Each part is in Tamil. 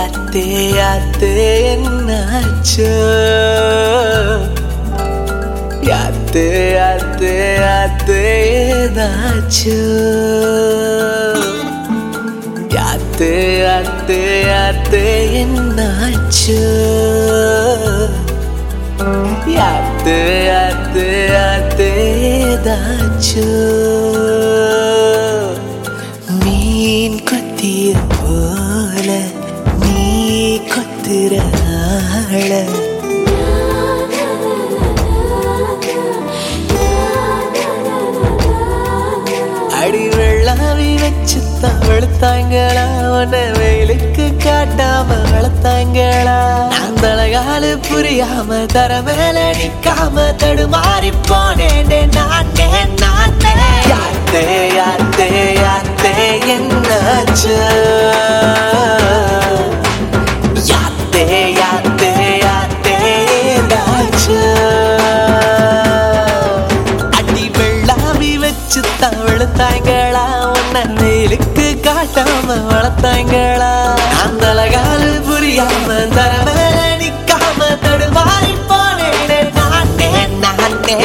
யாத்தே யாத்தே என்னாச்சோ யாத்தே யாத்தே யாத்தே ஏதாச்சோ யாத்தே யாத்தே யாத்தே என்னாச்சோ யாத்தே யாத்தே யாத்தே ஏதாச்சோ மீன் கொத்திய போல நீ கொத்துற ஆள அடி வெள்ளாவி வச்சு தான் வெளுத்தாங்களா உன்னை வெயிலுக்கு காட்டாம வளர்த்தாங்களா நான் தலகாலு புரியாம தர மேல நிக்காம தடுமாறி போனேனே நானே நானே யாத்தே யாத்தே யாத்தே என்னாச்சு யாத்தே யாத்தே யாத்தே ஏதாச்சு அடி வெள்ளாவி வச்சு தான் வெளுத்தாங்களா உன்னை வெயிலுக்கு காட்டாம வளர்த்தாங்களா அந்த அழகாலு புரியாம தர மேல நிக்காம தடுமாறி போனேனே நானே நானே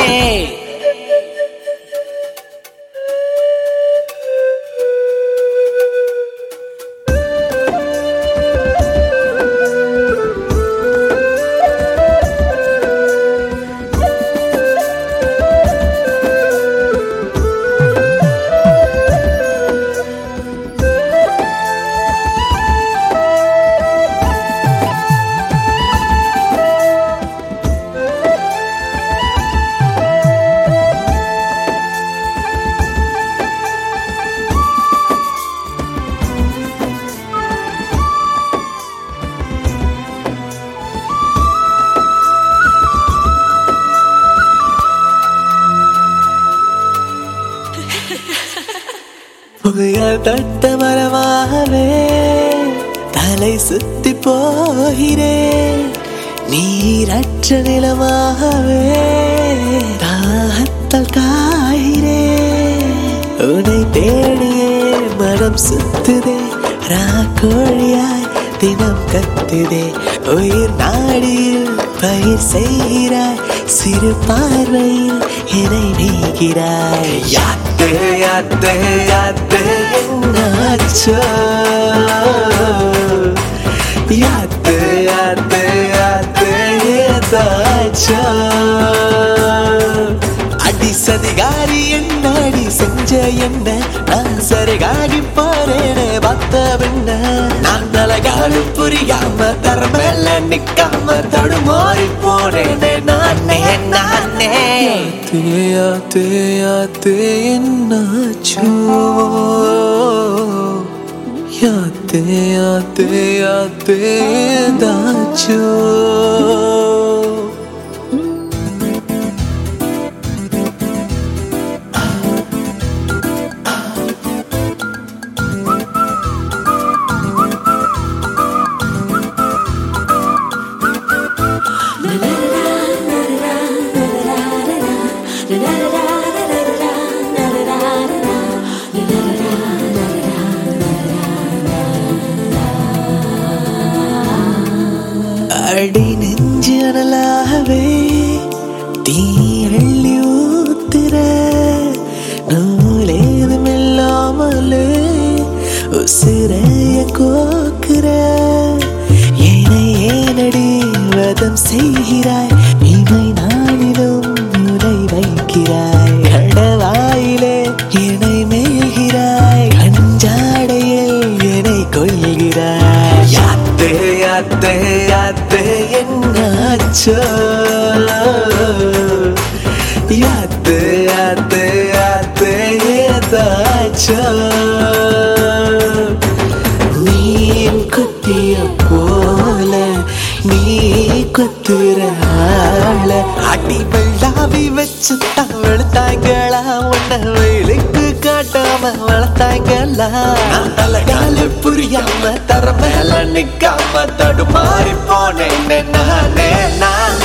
புயல் தட்ட மரமாகவே தலை சுத்தி போகிறேன் நீரற்ற நிலமாகவே தாகத்தால் காகிறேன் உன்னை தேடியே மனம் சுத்துதே ராக்கோழியாய் தினம் கத்துதே உயிர் நாடியில் பயிர் செய்கிறாய் சிறு பார்வையில் என்னை நீகிறாய் யாத்து யாத்து யாத்து என்னாச்சோ யாத்து யாத்து யாத்து ஏதாச்சோ அடி சதிகாரி என்னடி செஞ்ச என்ன நான் சரிகாகி போறேனே பார்த்த பின்ன நான் தலகாடு புரியாம தரமேல நிக்காம தடுமாறி போறேனே நானே நானே தேயா தேயா தே என்னாச்சோ யாத்தே யாத்தே யாத்தே ஏதாச்சோ அடி நெஞ்சு அனலாகவே தீ அள்ளி ஊத்துற நூலேதும் இல்லாமலே உசிரைய கோக்குற என்னை ஏனடி வதம் செய்கிறாய் இமை நாளிலும் முறை வைக்கிறாய் கடவாயிலே என்னை மேய்கிறாய் கஞ்சாடையில் என்னை கொள்கிறாய் யாத்தே யாத்தே யாத்தே என்னாச்சோ யாத்தே யாத்தே யாத்தே ஏதாச்சோ மீன் குத்திய போல நீ குத்துற ஆள அடி வெள்ளாவி வச்சு தான் வெளுத்தாங்களா உன்னை வெயிலுக்கு காட்டாம வளர்த்தாங்களா நான் தலைகால புரியாம தர மேல நிக்காம தடுமாறி போனேன் நானே நான்